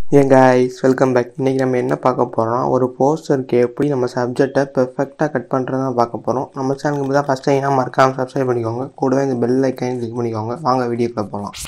ஏன் guys welcome back இன்றைக்கி நம்ம என்ன பார்க்க போகிறோம்னா ஒரு போஸ்டருக்கு எப்படி நம்ம சப்ஜெக்டை பெர்ஃபெக்டாக கட் பண்ணுறது தான் பார்க்க போகிறோம் நம்ம சேனலுக்கு தான் ஃபஸ்ட் டைம் மறக்காமல் சப்ஸ்கிரைப் பண்ணிக்கோங்க கூடவே இந்த பெல் ஐக்கான் கிளிக் பண்ணிக்கோங்க வாங்க வீடியோக்குள்ளே போகலாம்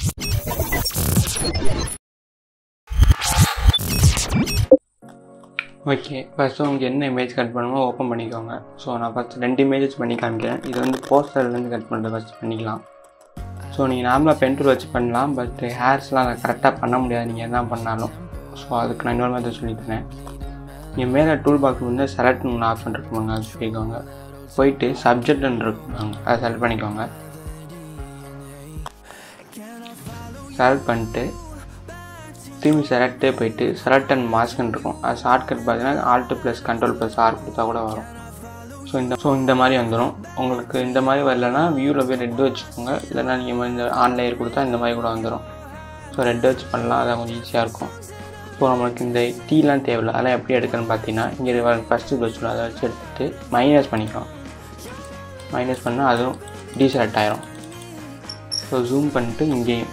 ஓகே ஃபஸ்ட்டு உங்களுக்கு என்ன இமேஜ் கட் பண்ணணுமோ ஓப்பன் பண்ணிக்கோங்க ஸோ நான் ஃபஸ்ட் ரெண்டு இமேஜஸ் பண்ணி காமிக்கிறேன் இது வந்து போஸ்டர்லேருந்து கட் பண்ணுறது ஃபஸ்ட் பண்ணிக்கலாம் ஸோ நீங்கள் நார்மலாக பென் டூல் வச்சு பண்ணலாம் பட் ஹேர்ஸ்லாம் அதை கரெக்டாக பண்ண முடியாது நீங்கள் என்ன பண்ணாலும் ஸோ அதுக்கு நான் இன்னொரு மாதிரி சொல்லித்தரேன் நீங்கள் மேலே டூல் பாக்ஸ் வந்து செலக்ட்னு ஒன்று ஆப்ஷன் இருக்குமாங்க அது சொல்லிக்கோங்க போயிட்டு சப்ஜெக்ட்னு இருக்குமாங்க அதை செலக்ட் பண்ணிக்கோங்க செலக்ட் பண்ணிட்டு திரும்பி செலக்டே போயிட்டு செலக்ட் அண்ட் மாஸ்க்னு இருக்கும் அது ஷார்ட்கட் பார்த்தீங்கன்னா alt plus control plus R கொடுத்தா கூட வரும் ஸோ இந்த ஸோ இந்த மாதிரி வந்துடும் உங்களுக்கு இந்த மாதிரி வரலன்னா வியூவில் போய் ரெட்டு வச்சுக்கோங்க இல்லைன்னா நீங்கள் இந்த ஆன்லைன் கொடுத்தா இந்த மாதிரி கூட வந்துடும் ஸோ ரெட்டு வச்சு பண்ணலாம் அதான் கொஞ்சம் ஈஸியாக இருக்கும் ஸோ நம்மளுக்கு இந்த டீலாம் தேவையில்ல அதெல்லாம் எப்படி எடுக்கணும்னு பார்த்தீங்கன்னா இங்கே ஃபஸ்ட்டு ப்ளஸ் அதை வச்சு எடுத்துகிட்டு மைனஸ் பண்ணிக்கலாம் மைனஸ் பண்ணால் அதுவும் டீசெலக்ட் ஆயிரும் ஸோ ஜூம் பண்ணிட்டு இங்கேயும்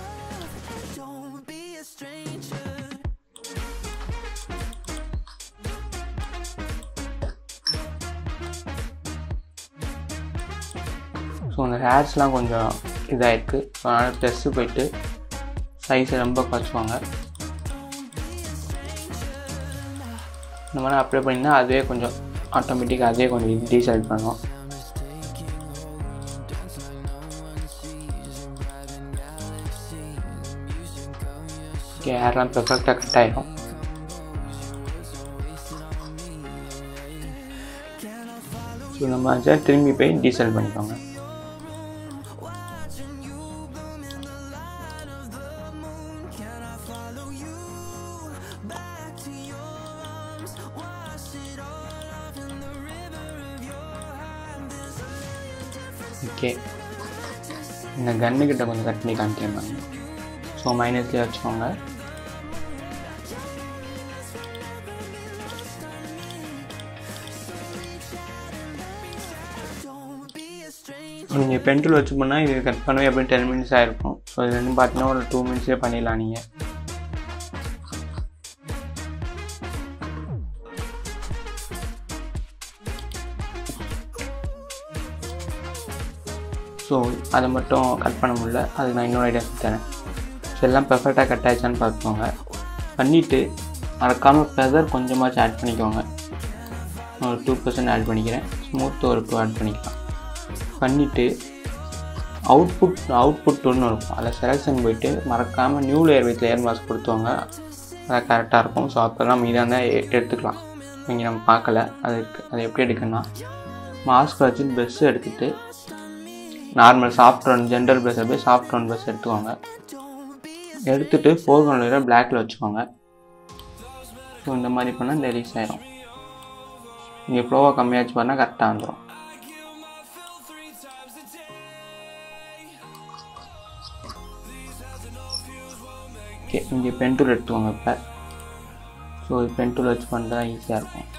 ஸோ அந்த ஹேர்ஸ்லாம் கொஞ்சம் இதாகிருக்கு ஸோ அதனால் ப்ளஸ்ஸு போயிட்டு சைஸை ரொம்ப குறைச்சுவாங்க இந்த மாதிரி அப்ளை பண்ணிங்கன்னா அதுவே கொஞ்சம் ஆட்டோமேட்டிக்காக அதே கொஞ்சம் டீசைட் பண்ணும் ஓகே ஹேர்லாம் பெர்ஃபெக்டாக கட் ஆகிடும் ஸோ நம்ம அதை திரும்பி போய் டீசல் பண்ணிக்கோங்க ஓகே இந்த கன்னுக்கிட்ட கொஞ்சம் கட் பண்ணி காமிக்கிறேன் ஸோ மைனஸ்லேயே வச்சுக்கோங்க நீங்கள் பென்டூல் வச்சு பண்ணால் இது கட் பண்ணவே எப்படி டென் மினிட்ஸ் ஆகிருக்கும் ஸோ இது வந்து பார்த்தீங்கன்னா ஒரு டூ மினிட்ஸே பண்ணிடலாம் நீங்கள் ஸோ அதை மட்டும் கட் பண்ண முடியல அதுக்கு நான் இன்னொரு ஐடியா தரேன் ஸோ எல்லாம் பெர்ஃபெக்டாக கட் ஆயிடுச்சான்னு பார்த்துக்கோங்க பண்ணிவிட்டு மறக்காமல் ஃபெதர் கொஞ்சமாச்சும் ஆட் பண்ணிக்கோங்க நான் ஒரு டூ பர்சன்ட் ஆட் பண்ணிக்கிறேன் ஸ்மூத் ஒரு டூ ஆட் பண்ணிக்கலாம் பண்ணிவிட்டு அவுட்புட் அவுட்புட் ஒன்று இருக்கும் அதில் செலெக்ஷன் போயிட்டு மறக்காமல் new layer with layer mask கொடுத்துவாங்க அது கரெக்டாக இருக்கும் ஸோ அப்போ தான் மீதாக இருந்தால் எடுத்துக்கலாம் இங்கே நம்ம பார்க்கல அது அது எப்படி எடுக்கணும்னா மாஸ்க் வச்சு ப்ரெஷ் எடுத்துகிட்டு normal soft one general brush போய் சாஃப்ட் ஒன் ப்ரெஷ் எடுத்துக்கோங்க எடுத்துகிட்டு ஃபோர் கலரில் பிளாக்கில் வச்சுக்கோங்க ஸோ இந்த மாதிரி பண்ணால் இந்த ரீஸ் ஆயிரும் நீங்கள் ஃப்ளோவாக கம்மியாச்சு பண்ணால் கரெக்டாக வந்துடும் ஓகே இங்கே பென் டூல் எடுத்துக்கோங்க இப்போ ஸோ பென் டூல் வச்சு பண்ணுறதா ஈஸியாக இருக்கும்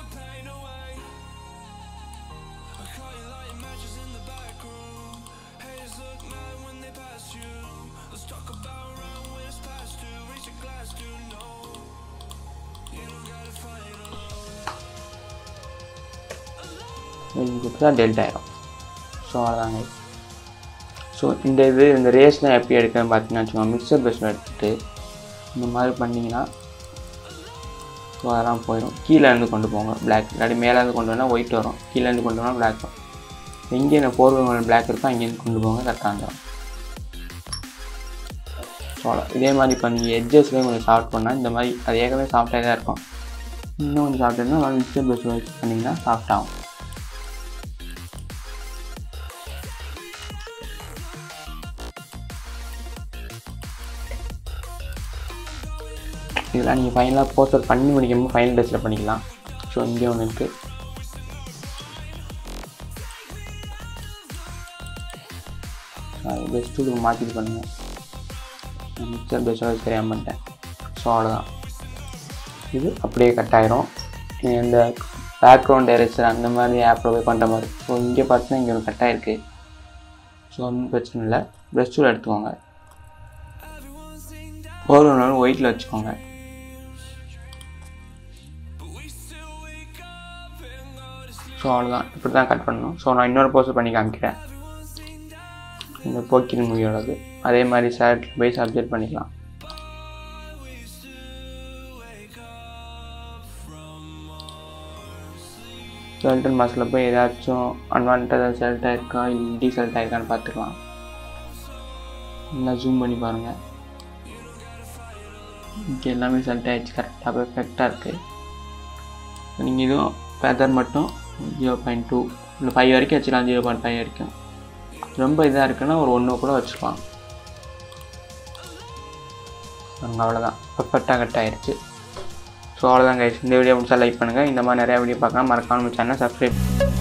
இதுக்கு தான் டெல்ட் ஆயிரும் ஸோ அவ்வளோதாங்க ஸோ இந்த இது இந்த ரேஸ்லாம் எப்படி எடுக்கணும்னு பார்த்தீங்கன்னா வச்சுக்கோங்க மிக்சர் ப்ரெஷ்ஷில் எடுத்துகிட்டு இந்த மாதிரி பண்ணிங்கன்னா ஸோ அதெல்லாம் போயிடும் கீழேருந்து கொண்டு போங்க பிளாக் இல்லாட்டி மேலேருந்து கொண்டு வந்தால் ஒயிட் வரும் கீழேருந்து கொண்டு வந்தால் பிளாக் வரும் எங்கே இந்த ஃபோர் பிளாக் இருக்கோ அங்கேருந்து கொண்டு போங்க கரெக்டாக வந்துடும் ஸோ இதே மாதிரி இப்போ நீங்கள் எட்ஜஸ்லேயும் கொஞ்சம் சாஃப்ட் பண்ணால் இந்த மாதிரி அது ஏற்கனவே சாஃப்டாக தான் இருக்கும் இன்னும் கொஞ்சம் சாஃப்ட் இருந்தால் மிக்சர் ப்ரெஷ் வச்சு பண்ணிங்கன்னா சாஃப்ட் ஆகும் இதெல்லாம் நீங்கள் ஃபைனலாக போஸ்டர் பண்ணி முடிக்கும்போது ஃபைனல் டச்சில் பண்ணிக்கலாம் ஸோ இங்கே ஒன்று இருக்குது பெஸ்ட்டு இதுக்கு மாற்றிட்டு பண்ணுங்கள் மிக்சர் பெஸ்ட்டாக தெரியாமல் பண்ணிட்டேன் ஸோ அவ்வளோதான் இது அப்படியே கட் ஆயிரும் இந்த பேக்ரவுண்ட் எரேசர் அந்த மாதிரி ஆப்பில் போய் பண்ணுற மாதிரி ஸோ இங்கே பார்த்தீங்கன்னா இங்கே ஒரு கட் ஆயிருக்கு ஸோ ஒன்றும் பிரச்சனை இல்லை ப்ரெஷ் டூல் எடுத்துக்கோங்க ஒரு நாள் ஒயிட்டில் வச்சுக்கோங்க ஸோ அவ்வளோதான் இப்படி தான் கட் பண்ணணும் ஸோ நான் இன்னொரு போஸ்ட் பண்ணி காமிக்கிறேன் இந்த போக்கின் மூவியோடது அதே மாதிரி சேட்டில் போய் சப்ஜெக்ட் பண்ணிக்கலாம் செல்டன் மாஸில் போய் ஏதாச்சும் அன்வான்டாக செலக்ட் ஆயிருக்கா இல்லை செலக்ட் ஆயிருக்கான்னு பார்த்துக்கலாம் நல்லா ஜூம் பண்ணி பாருங்கள் இங்கே எல்லாமே செலக்ட் ஆகிடுச்சு கரெக்டாக பெர்ஃபெக்டாக இருக்குது நீங்கள் இதுவும் ஃபெதர் மட்டும் ஜீரோ பாயிண்ட் டூ இல்லை ஃபைவ் வரைக்கும் வச்சுக்கலாம் ஜீரோ பாயிண்ட் ஃபைவ் வரைக்கும் ரொம்ப இதாக இருக்குன்னா ஒரு ஒன்று கூட வச்சுக்கலாம் அங்கே அவ்வளோதான் பர்ஃபெக்டாக கட் ஆயிடுச்சு ஸோ அவ்வளோதான் கைஸ் இந்த வீடியோ முடிச்சா லைக் பண்ணுங்கள் இந்த மாதிரி நிறையா வீடியோ பார்க்கலாம் மறக்காம சேனல் சப்ஸ்கிரைப்